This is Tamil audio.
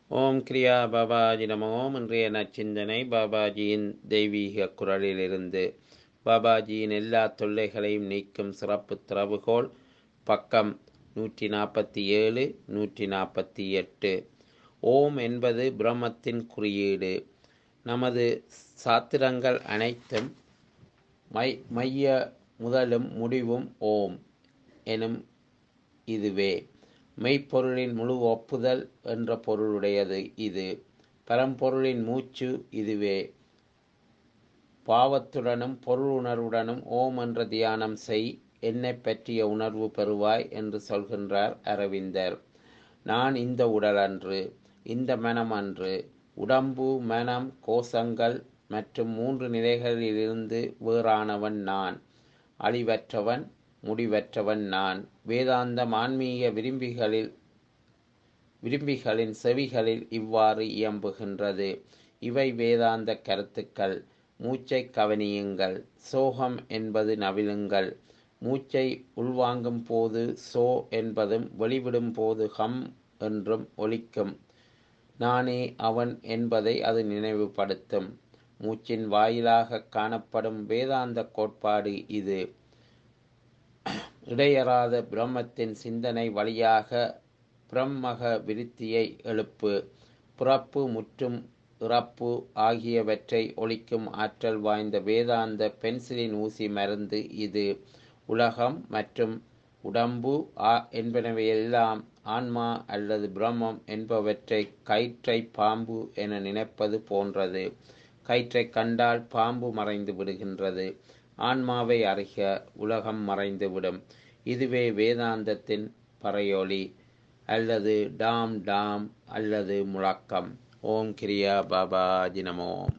ஓம் கிரியா பாபாஜி நம ஓம் இன்றைய நச்சிந்தனை பாபாஜியின் தெய்வீக குரலிலிருந்து பாபாஜியின் எல்லா தொல்லைகளையும் நீக்கும் சிறப்பு திறவுகோல் பக்கம் நூற்றி நாற்பத்தி ஏழு நூற்றி நாற்பத்தி எட்டு ஓம் என்பது பிரம்மத்தின் குறியீடு நமது சாத்திரங்கள் அனைத்தும் மை மைய முதலும் முடிவும் ஓம் எனும் இதுவே மெய்ப்பொருளின் முழு ஒப்புதல் என்ற பொருளுடையது இது பரம்பொருளின் மூச்சு இதுவே பாவத்துடனும் பொருள் உணர்வுடனும் ஓம் என்ற தியானம் செய் என்னை பற்றிய உணர்வு பெறுவாய் என்று சொல்கின்றார் அரவிந்தர் நான் இந்த உடல் அன்று இந்த மனம் அன்று உடம்பு மனம் கோஷங்கள் மற்றும் மூன்று நிலைகளிலிருந்து வேறானவன் நான் அழிவற்றவன் முடிவற்றவன் நான் வேதாந்தம் ஆன்மீக விரும்பிகளில் விரும்பிகளின் செவிகளில் இவ்வாறு இயம்புகின்றது இவை வேதாந்த கருத்துக்கள் மூச்சை கவனியுங்கள் சோகம் என்பது நவிலுங்கள் மூச்சை உள்வாங்கும் போது சோ என்பதும் வெளிவிடும் போது ஹம் என்றும் ஒலிக்கும் நானே அவன் என்பதை அது நினைவுபடுத்தும் மூச்சின் வாயிலாக காணப்படும் வேதாந்த கோட்பாடு இது இடையறாத பிரம்மத்தின் சிந்தனை வழியாக பிரம்மக விருத்தியை எழுப்பு பிறப்பு முற்றும் இறப்பு ஆகியவற்றை ஒழிக்கும் ஆற்றல் வாய்ந்த வேதாந்த பென்சிலின் ஊசி மருந்து இது உலகம் மற்றும் உடம்பு ஆ என்பனவையெல்லாம் ஆன்மா அல்லது பிரம்மம் என்பவற்றை கயிற்றை பாம்பு என நினைப்பது போன்றது கயிற்றை கண்டால் பாம்பு மறைந்து விடுகின்றது ஆன்மாவை அறிக உலகம் மறைந்துவிடும் இதுவே வேதாந்தத்தின் பறையொலி அல்லது டாம் டாம் அல்லது முழக்கம் ஓம் கிரியா பாபா ஜினமோம்